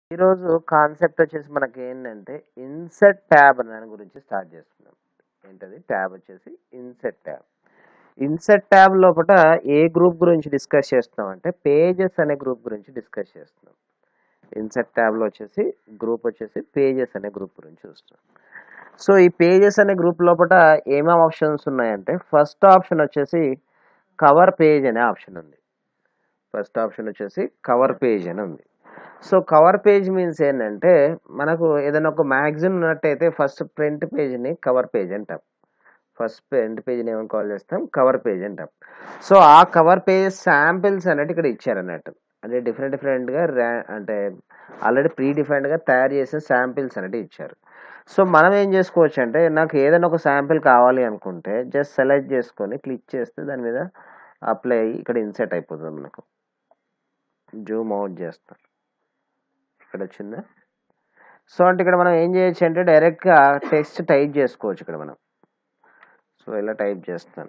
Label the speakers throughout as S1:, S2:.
S1: ఈరోజు కాన్సెప్ట్ వచ్చేసి మనకి ఏంటంటే ఇన్సెట్ ట్యాబ్ అనే దాని గురించి స్టార్ట్ చేస్తున్నాం ఏంటది ట్యాబ్ వచ్చేసి ఇన్సెట్ ట్యాబ్ ఇన్సెట్ ట్యాబ్ లోపల ఏ గ్రూప్ గురించి డిస్కస్ చేస్తున్నాం అంటే పేజెస్ అనే గ్రూప్ గురించి డిస్కస్ చేస్తున్నాం ఇన్సెట్ ట్యాబ్లో వచ్చేసి గ్రూప్ వచ్చేసి పేజెస్ అనే గ్రూప్ గురించి చూస్తున్నాం సో ఈ పేజెస్ అనే గ్రూప్ లోపల ఏమేమి ఆప్షన్స్ ఉన్నాయంటే ఫస్ట్ ఆప్షన్ వచ్చేసి కవర్ పేజ్ అనే ఆప్షన్ ఉంది ఫస్ట్ ఆప్షన్ వచ్చేసి కవర్ పేజ్ అని ఉంది సో కవర్ పేజ్ మీన్స్ ఏంటంటే మనకు ఏదైనా ఒక మ్యాగజైన్ ఉన్నట్టయితే ఫస్ట్ ప్రింట్ పేజ్ని కవర్ పేజ్ అంటాం ఫస్ట్ ప్రింట్ పేజ్ని ఏమని కాల్ చేస్తాం కవర్ పేజ్ అంటాం సో ఆ కవర్ పేజ్ శాంపిల్స్ అన్నట్టు ఇక్కడ ఇచ్చారు అన్నట్టు అంటే డిఫరెంట్ డిఫరెంట్గా ర్యా అంటే ఆల్రెడీ ప్రీ డిఫైన్డ్గా తయారు చేసిన శాంపిల్స్ అన్నట్టు ఇచ్చారు సో మనం ఏం చేసుకోవచ్చు అంటే నాకు ఏదైనా ఒక శాంపిల్ కావాలి అనుకుంటే జస్ట్ సెలెక్ట్ చేసుకొని క్లిక్ చేస్తే దాని మీద అప్లై ఇక్కడ ఇన్సెట్ అయిపోతుంది మనకు జూమ్ అవుట్ చేస్తాం ఇక్కడ వచ్చిందా సో అంటే ఇక్కడ మనం ఏం చేయొచ్చు అంటే డైరెక్ట్గా టెక్స్ట్ టైప్ చేసుకోవచ్చు ఇక్కడ మనం సో ఇలా టైప్ చేస్తాను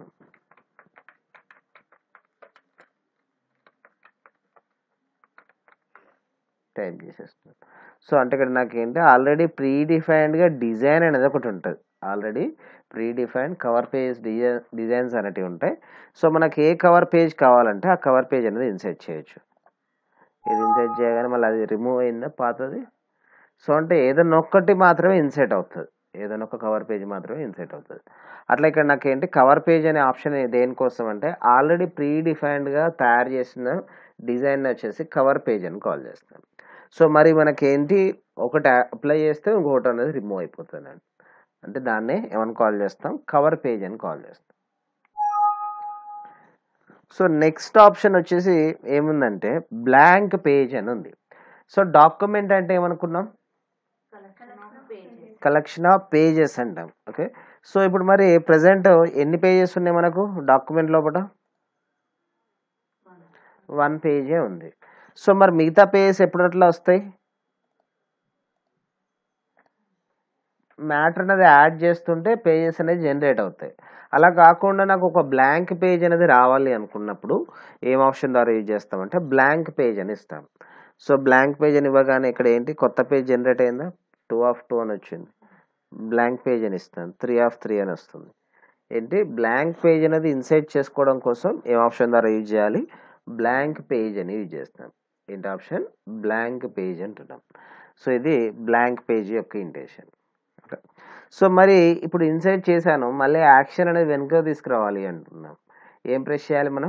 S1: టైప్ చేసేస్తున్నాను సో అంటే ఇక్కడ నాకు ఏంటి ఆల్రెడీ ప్రీ డిఫైన్డ్గా డిజైన్ అనేది ఒకటి ఉంటుంది already predefined cover page design designs అనేటివి ఉంటాయి సో మనకి ఏ కవర్ పేజ్ కావాలంటే ఆ కవర్ పేజ్ అనేది ఇన్సెట్ చేయొచ్చు ఇది ఇన్సెట్ చేయగానే మళ్ళీ అది రిమూవ్ అయిందా పాతది సో అంటే ఏదైనా ఒక్కటి మాత్రమే ఇన్సెట్ అవుతుంది ఏదైనా ఒక కవర్ పేజ్ మాత్రమే ఇన్సెట్ అవుతుంది అట్లా ఇక్కడ నాకు ఏంటి కవర్ పేజ్ అనే ఆప్షన్ దేనికోసం అంటే ఆల్రెడీ ప్రీ డిఫైన్డ్గా తయారు చేసిన డిజైన్ వచ్చేసి కవర్ పేజ్ అని కాల్ చేస్తాం సో మరి మనకి ఏంటి ఒకటి అప్లై చేస్తే ఇంకొకటి అనేది రిమూవ్ అయిపోతుంది అండి అంటే దాన్నే ఏమని కాల్ చేస్తాం కవర్ పేజ్ అని కాల్ చేస్తాం సో నెక్స్ట్ ఆప్షన్ వచ్చేసి ఏముందంటే బ్లాంక్ పేజ్ అని ఉంది సో డాక్యుమెంట్ అంటే ఏమనుకున్నాం కలెక్షన్ ఆఫ్ పేజెస్ అంటాం ఓకే సో ఇప్పుడు మరి ప్రజెంట్ ఎన్ని పేజెస్ ఉన్నాయి మనకు డాక్యుమెంట్ లోపల వన్ పేజే ఉంది సో మరి మిగతా పేజెస్ ఎప్పుడట్లా వస్తాయి మ్యాటర్ అనేది యాడ్ చేస్తుంటే పేజెస్ అనేది జనరేట్ అవుతాయి అలా కాకుండా నాకు ఒక బ్లాంక్ పేజ్ అనేది రావాలి అనుకున్నప్పుడు ఏం ఆప్షన్ ద్వారా యూజ్ చేస్తామంటే బ్లాంక్ పేజ్ అని ఇస్తాం సో బ్లాంక్ పేజ్ అని ఇవ్వగానే ఇక్కడ ఏంటి కొత్త పేజ్ జనరేట్ అయిందా టూ ఆఫ్ టూ అని వచ్చింది బ్లాంక్ పేజ్ అని ఇస్తాను త్రీ ఆఫ్ త్రీ అని వస్తుంది ఏంటి బ్లాంక్ పేజ్ అనేది ఇన్సైట్ చేసుకోవడం కోసం ఏం ఆప్షన్ ద్వారా యూజ్ చేయాలి బ్లాంక్ పేజ్ అని యూజ్ చేస్తాం ఏంటి ఆప్షన్ బ్లాంక్ పేజ్ అంటున్నాం సో ఇది బ్లాంక్ పేజ్ యొక్క ఇంటెన్షన్ సో మరి ఇప్పుడు ఇన్సైట్ చేశాను మళ్ళీ యాక్షన్ అనేది వెనుక తీసుకురావాలి అంటున్నాం ఏం ప్రెస్ చేయాలి మనం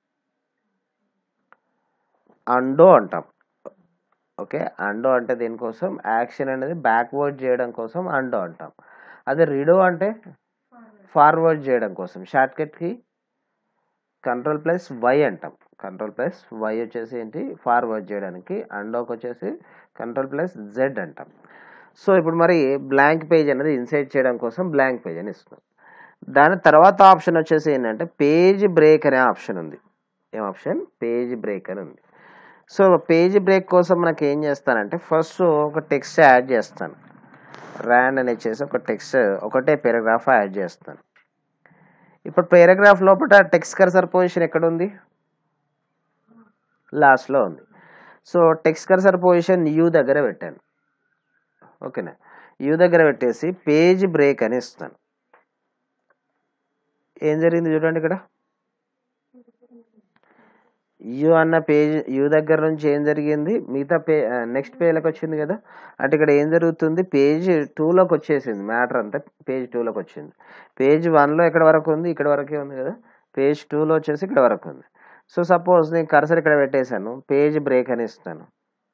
S1: అండో అంటాం ఓకే అండో అంటే దీనికోసం యాక్షన్ అనేది బ్యాక్వర్డ్ చేయడం కోసం అండో అంటాం అదే రీడో అంటే ఫార్వర్డ్ చేయడం కోసం షార్ట్కట్కి కంట్రోల్ ప్లస్ వై అంటాం కంట్రోల్ ప్లస్ వై వచ్చేసి ఏంటి ఫార్వర్డ్ చేయడానికి అండోకి వచ్చేసి కంట్రోల్ ప్లస్ జెడ్ అంటాం సో ఇప్పుడు మరి బ్లాంక్ పేజ్ అనేది ఇన్సైట్ చేయడం కోసం బ్లాంక్ పేజ్ అని ఇస్తున్నాం దాని తర్వాత ఆప్షన్ వచ్చేసి ఏంటంటే పేజ్ బ్రేక్ అనే ఆప్షన్ ఉంది ఏం ఆప్షన్ పేజ్ బ్రేక్ అని ఉంది సో పేజ్ బ్రేక్ కోసం మనకి ఏం చేస్తానంటే ఫస్ట్ ఒక టెక్స్ట్ యాడ్ చేస్తాను ర్యాండ్ అని వచ్చేసి ఒక టెక్స్ట్ ఒకటే పారాగ్రాఫ్ యాడ్ చేస్తాను ఇప్పుడు పారాగ్రాఫ్ లోపల టెక్స్ట్ కర్సర్ పొజిషన్ ఎక్కడ ఉంది లాస్ట్లో ఉంది so text cursor position U దగ్గర పెట్టాను ఓకేనా యూ దగ్గర పెట్టేసి పేజ్ బ్రేక్ అని ఇస్తాను ఏం జరిగింది చూడండి ఇక్కడ యూ అన్న పేజ్ యూ దగ్గర నుంచి ఏం జరిగింది మిగతా పే నెక్స్ట్ పేజ్లోకి వచ్చింది కదా అంటే ఇక్కడ ఏం జరుగుతుంది పేజ్ టూలోకి వచ్చేసింది మ్యాటర్ అంతా పేజ్ టూలోకి వచ్చింది పేజ్ వన్లో ఎక్కడ వరకు ఉంది ఇక్కడ వరకే ఉంది కదా పేజ్ టూలో వచ్చేసి ఇక్కడ వరకు ఉంది సో సపోజ్ నేను కర్సర్ ఇక్కడ పెట్టేశాను పేజ్ బ్రేక్ అని ఇస్తాను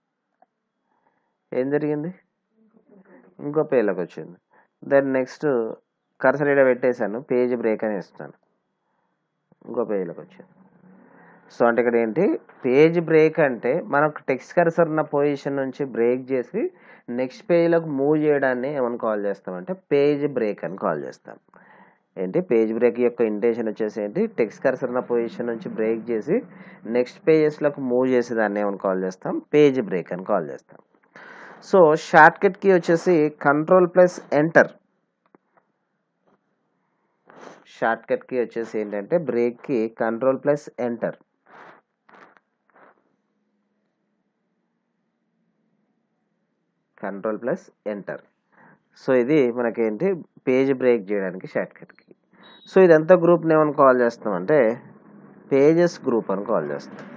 S1: ఏం జరిగింది ఇంకో పేజ్లోకి వచ్చింది దెన్ నెక్స్ట్ కర్సర్ ఇక్కడ పెట్టేశాను పేజ్ బ్రేక్ అని ఇస్తాను ఇంకో పేజ్లోకి వచ్చింది సో అంటే ఇక్కడ ఏంటి పేజ్ బ్రేక్ అంటే మనకు టెక్స్ట్ కర్సర్ ఉన్న పొజిషన్ నుంచి బ్రేక్ చేసి నెక్స్ట్ పేజ్లోకి మూవ్ చేయడాన్ని ఏమని కాల్ చేస్తామంటే పేజ్ బ్రేక్ అని కాల్ చేస్తాం ఏంటి పేజ్ బ్రేక్ యొక్క ఇంటెన్షన్ వచ్చేసి ఏంటి టెక్స్ట్ కర్సర్ ఉన్న పొజిషన్ నుంచి బ్రేక్ చేసి నెక్స్ట్ పేజెస్లోకి మూవ్ చేసి దాన్ని ఏమని కాల్ చేస్తాం పేజ్ బ్రేక్ అని కాల్ చేస్తాం సో షార్ట్కట్ కీ వచ్చేసి control plus enter shortcut key వచ్చేసి ఏంటంటే బ్రేక్కి control plus enter control plus enter so ఇది మనకేంటి పేజ్ బ్రేక్ చేయడానికి షార్ట్ కట్కి సో ఇదంతా గ్రూప్ని ఏమని కాల్ చేస్తాం అంటే పేజెస్ గ్రూప్ అని కాల్ చేస్తాం